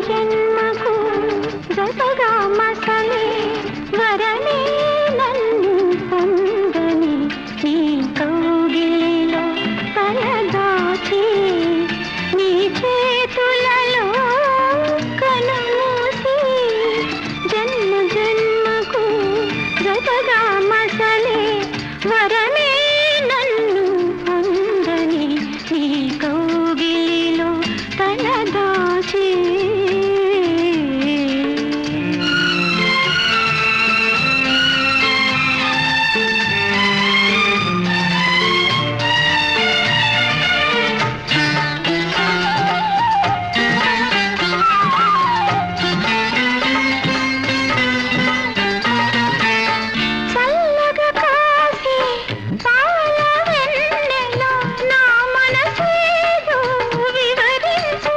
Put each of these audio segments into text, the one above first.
జన్మకు జతగా మసలే వరనే నన్ను పొందని నీ కౌగిలిలో తలదాచి నీ చేతులలో కనుమూసి జన్మ జన్మకు జతగా మసలే వరమే నన్ను పొందని నీ కౌగిలిలో తలదాచి చల్లగా కాసి పాల వెన్నెలో నా మనసేదో వివరించు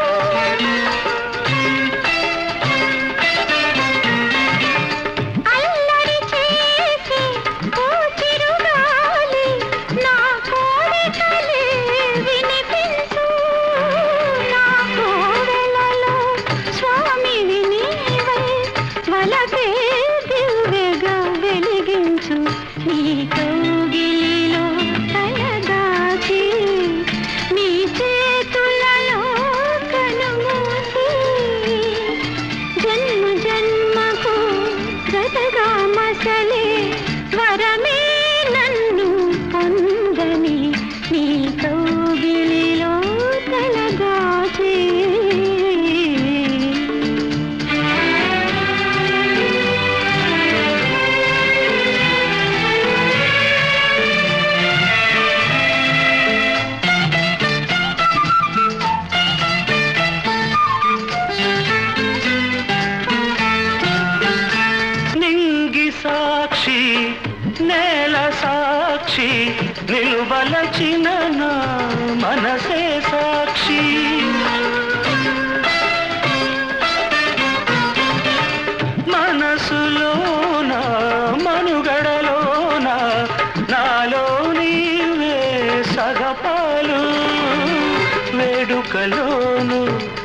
అల్లరి చేసి ఓ చిరుగాలి నా కోరికలే వినిపించు నా కోవెలలో స్వామివి నీవై వలపే దివ్యగా వెలిగించు నీ కౌగిలిలో తలదాచి నీ చేతులలో కనుమూసి జన్మ జన్మకు గతగా మసలే వరమే నన్ను పొందని నీ కౌగిలిలో తలదాచి నింగి సాక్షి నేల సాక్షి నిలువలచిన నా మనసే సాక్షి మనసులోన మనుగడలోన నాలో నీవే సగపాలు వేడుకలోను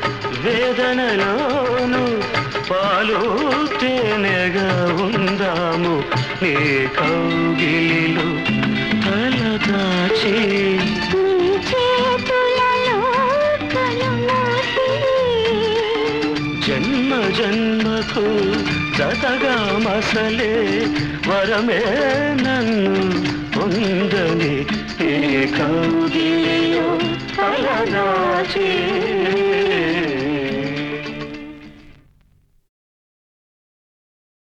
వేదనలోను పాలు తేనెగా ఉందాము నీ కౌగిలిలో తలదాచి నీ చేతులలో కనుమూసి జన్మ జన్మకు జతగా మసలే వరమే నన్ను పొందని ఏ కౌగిలిలో తలదాచి